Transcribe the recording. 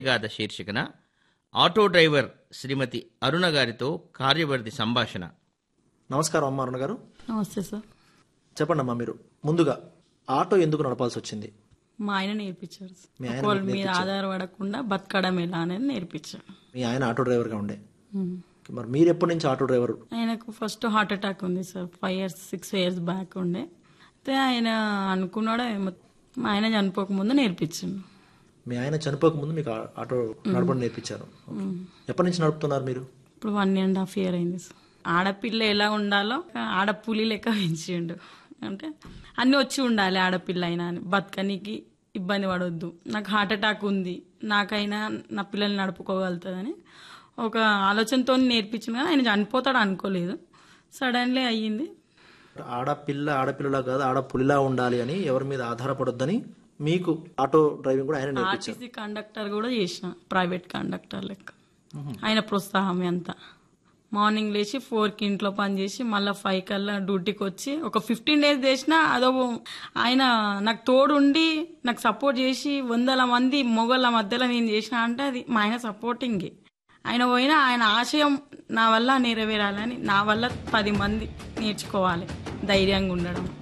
గాథ శీర్షికన auto driver శ్రీమతి అరుణ గారితో కార్యవర్తి సంభాషణ నమస్కారం అమ్మ అరుణ గారు నమస్తే సార్ చెప్పండి అమ్మా మీరు ముందుగా ఆటో ఎందుకు నడపాల్సి వచ్చింది మా ఆయన నేర్పించారు సార్. మీ ఆయన ఒకళ్ళ మీద ఆధారపడకుండా బతకడం ఎలా అనేది నేర్పించారు మీ ఆయన ఆటో డ్రైవర్గా ఉండే ఉమ్. మరి మీరు ఎప్పటి నుంచి ఆటో డ్రైవర్ ఆయనకు ఫస్ట్ హార్ట్ అటాక్ ఉంది sir five years six years back ఉండే అయితే ఆయన అనుకున్నాడో ఏమో మా ఆయన చనిపోకముందు నేర్పించిండు మీ ఆయన చనిపోక ముందు మీకు ఆ- ఆటో నడపడం నేర్పించారు ఓకే. ఎప్పటి నుంచి నడుపుతున్నారు మీరు ఇప్పుడు వన్ అండ్ హాఫ్ ఇయర్ అయింది సార్ ఆడపిల్ల ఎలా ఉండాలో ఆడపులి లెక్క పెంచిండు అంటే అన్నీ వచ్చి ఉండాలి ఆడపిల్ల అయినా అని బతకనికి ఇబ్బంది పడవద్దు నాకు హార్ట్ అటాక్ ఉంది నాకైనా నా పిల్లల్ని నడుపుకోగలుగుతుందని ఒక ఆలోచనతో నేర్పించింది కానీ ఆయన చనిపోతాడు అనుకోలేదు సడన్లీ అయ్యింది ఆడపిల్ల ఆడపిల్లలా కాదు ఆడపులిలా ఉండాలి అని ఎవరి మీద ఆధారపడొద్దని మీకు ఆటో డ్రైవింగ్ కూడా ఆయన నేర్పించారు ఆర్టీసీ కండక్టర్ కూడా చేసిన ప్రైవేట్ కండక్టర్ లెక్క ఆయన ప్రోత్సాహం అంతా మార్నింగ్ లేచి ఫోర్కి ఇంట్లో పని చేసి మళ్ళీ ఫైవ్ కల్లా డ్యూటీకి వచ్చి ఒక ఫిఫ్టీన్ డేస్ చేసిన అదో ఆయన నాకు తోడుండి నాకు సపోర్ట్ చేసి వందల మంది మొగళ్ళ మధ్యలో నేను చేసిన అంటే అది మా ఆయన సపోర్టింగే ఆయన పోయినా ఆయన ఆశయం నా వల్ల నెరవేరాలని నా వల్ల పది మంది నేర్చుకోవాలి ధైర్యంగా ఉండడం